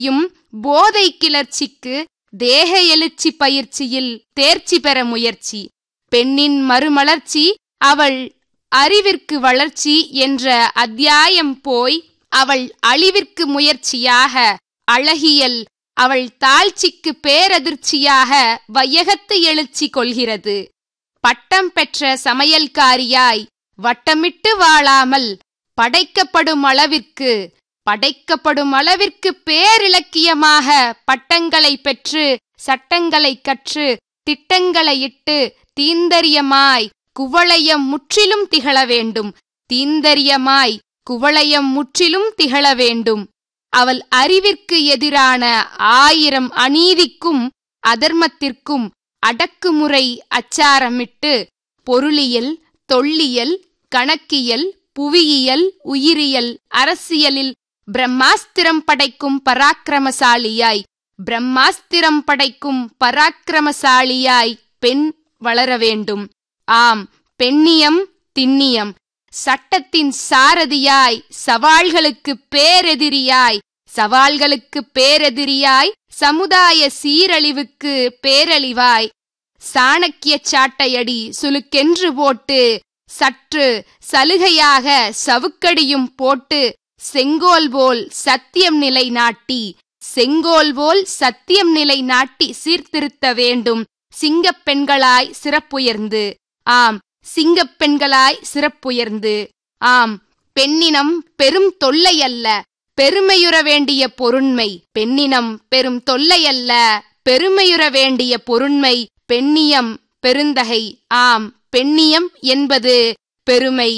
யும் போதை கிளர்ச்சிக்கு தேக எழுச்சி பயிற்சியில் தேர்ச்சி பெற முயற்சி பெண்ணின் மறுமலர்ச்சி அவள் அறிவிற்கு வளர்ச்சி என்ற அத்தியாயம் போய் அவள் அழிவிற்கு முயற்சியாக அழகியல் அவள் தாழ்ச்சிக்கு பேரதிர்ச்சியாக வையகத்து எழுச்சி கொள்கிறது பட்டம் பெற்ற சமையல்காரியாய் வட்டமிட்டு வாழாமல் படைக்கப்படும் அளவிற்கு படைக்கப்படும் அளவிற்கு பேரிலக்கியமாக பட்டங்களை பெற்று சட்டங்களை கற்று திட்டங்களை இட்டு தீந்தரியமாய் குவளையம் முற்றிலும் திகழ வேண்டும் தீந்தரியமாய் குவளையம் முற்றிலும் திகழ வேண்டும் அவள் அறிவிற்கு எதிரான ஆயிரம் அநீதிக்கும் அதர்மத்திற்கும் அடக்குமுறை அச்சாரமிட்டு பொருளியல் தொல்லியல் கணக்கியல் புவியியல் உயிரியல் அரசியலில் பிரம்மாஸ்திரம் படைக்கும் பராக்கிரமசாலியாய் பிரம்மாஸ்திரம் படைக்கும் பராக்கிரமசாலியாய் பெண் வளர வேண்டும் ஆம் பெண்ணியம் திண்ணியம் சட்டத்தின் சாரதியாய் சவால்களுக்கு பேரெதிரியாய் சவால்களுக்கு பேரெதிரியாய் சமுதாய சீரழிவுக்கு பேரழிவாய் சாணக்கிய சாட்டையடி சுலுக்கென்று போட்டு சற்று சலுகையாக சவுக்கடியும் போட்டு செங்கோல் போல் சத்தியம் நிலை நாட்டி செங்கோல் போல் சத்தியம் நிலை நாட்டி சீர்திருத்த வேண்டும் சிங்கப் பெண்களாய் சிறப்புயர்ந்து ஆம் சிங்கப் பெண்களாய் சிறப்புயர்ந்து ஆம் பெண்ணினம் பெரும் தொல்லை அல்ல பெருமையுற வேண்டிய பொருண்மை பெண்ணினம் பெரும் தொல்லை அல்ல பெருமையுற வேண்டிய பொருண்மை பெண்ணியம் பெருந்தகை ஆம் பெண்ணியம் என்பது பெருமை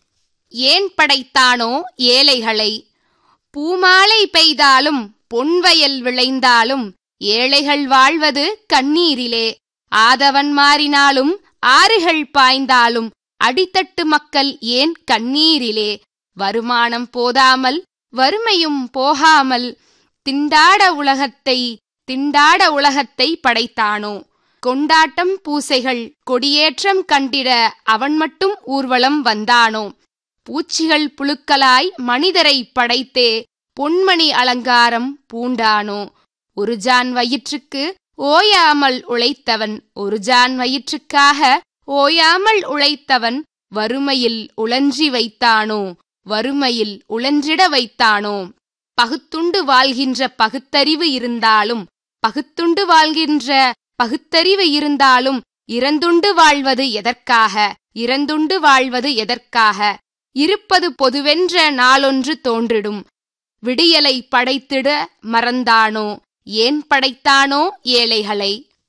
ஏன் படைத்தானோ ஏழைகளை பூமாலை பெய்தாலும் பொன்வயல் விளைந்தாலும் ஏழைகள் வாழ்வது கண்ணீரிலே ஆதவன் மாறினாலும் ஆறுகள் பாய்ந்தாலும் அடித்தட்டு மக்கள் ஏன் கண்ணீரிலே வருமானம் போதாமல் வறுமையும் போகாமல் திண்டாட உலகத்தை திண்டாட உலகத்தை படைத்தானோ கொண்டாட்டம் பூசைகள் கொடியேற்றம் கண்டிட அவன் மட்டும் ஊர்வலம் வந்தானோ பூச்சிகள் புழுக்களாய் மனிதரை படைத்தே பொன்மணி அலங்காரம் பூண்டானோ ஒரு ஜான் வயிற்றுக்கு ஓயாமல் உழைத்தவன் ஒரு ஜான் வயிற்றுக்காக ஓயாமல் உழைத்தவன் வறுமையில் உழன்றி வைத்தானோ வறுமையில் உழன்றிட வைத்தானோ பகுத்துண்டு வாழ்கின்ற பகுத்தறிவு இருந்தாலும் பகுத்துண்டு வாழ்கின்ற பகுத்தறிவு இருந்தாலும் இறந்துண்டு வாழ்வது எதற்காக இறந்துண்டு வாழ்வது எதற்காக இருப்பது பொதுவென்ற நாளொன்று தோன்றிடும் விடியலை படைத்திட மறந்தானோ ஏன் படைத்தானோ ஏழைகளை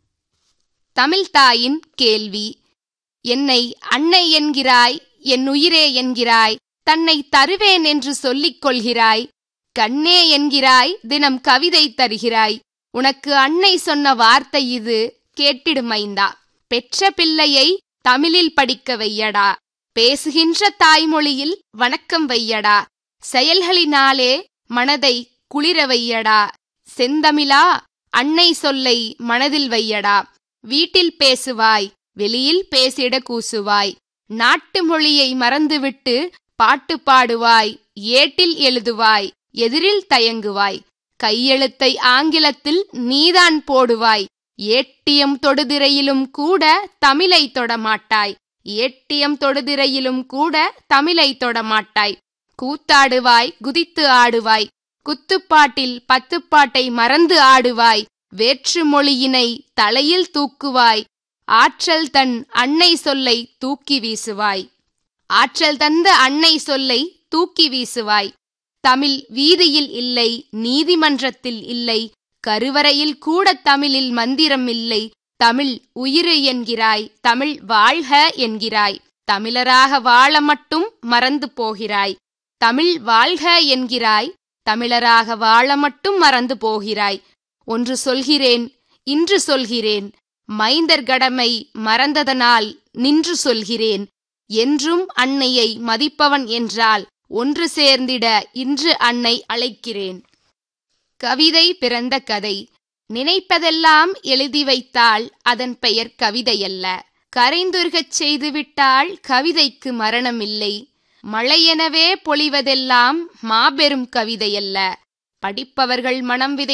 தமிழ்தாயின் கேள்வி என்னை அன்னை என்கிறாய் என் உயிரே என்கிறாய் தன்னை தருவேன் என்று சொல்லிக் கொள்கிறாய் கண்ணே என்கிறாய் தினம் கவிதை தருகிறாய் உனக்கு அன்னை சொன்ன வார்த்தை இது கேட்டிடுமைந்தா பெற்ற பிள்ளையை தமிழில் படிக்க வையடா பேசுகின்ற தாய்மொழியில் வணக்கம் வையடா செயல்களினாலே மனதை குளிர வையடா செந்தமிழா அன்னை சொல்லை மனதில் வையடா வீட்டில் பேசுவாய் வெளியில் பேசிட கூசுவாய் நாட்டு மொழியை மறந்துவிட்டு பாட்டு பாடுவாய் ஏட்டில் எழுதுவாய் எதிரில் தயங்குவாய் கையெழுத்தை ஆங்கிலத்தில் நீதான் போடுவாய் ஏட்டியம் தொடுதிரையிலும் கூட தமிழை தொடமாட்டாய் ஏட்டியம் தொடுதிரையிலும் கூட தமிழை தொடமாட்டாய் கூத்தாடுவாய் குதித்து ஆடுவாய் குத்துப்பாட்டில் பத்துப்பாட்டை மறந்து ஆடுவாய் வேற்று மொழியினை தலையில் தூக்குவாய் ஆற்றல் தன் அன்னை சொல்லை தூக்கி வீசுவாய் ஆற்றல் தந்த அன்னை சொல்லை தூக்கி வீசுவாய் தமிழ் வீதியில் இல்லை நீதிமன்றத்தில் இல்லை கருவறையில் கூட தமிழில் மந்திரம் இல்லை தமிழ் உயிரு என்கிறாய் தமிழ் வாழ்க என்கிறாய் தமிழராக வாழ மட்டும் மறந்து போகிறாய் தமிழ் வாழ்க என்கிறாய் தமிழராக வாழ மட்டும் மறந்து போகிறாய் ஒன்று சொல்கிறேன் இன்று சொல்கிறேன் மைந்தர் கடமை மறந்ததனால் நின்று சொல்கிறேன் என்றும் அன்னையை மதிப்பவன் என்றால் ஒன்று சேர்ந்திட இன்று அன்னை அழைக்கிறேன் கவிதை பிறந்த கதை நினைப்பதெல்லாம் எழுதி வைத்தால் அதன் பெயர் கவிதையல்ல கரைந்துருகச் செய்துவிட்டால் கவிதைக்கு மரணமில்லை மழையெனவே பொழிவதெல்லாம் மாபெரும் கவிதையல்ல படிப்பவர்கள் மனம் விதை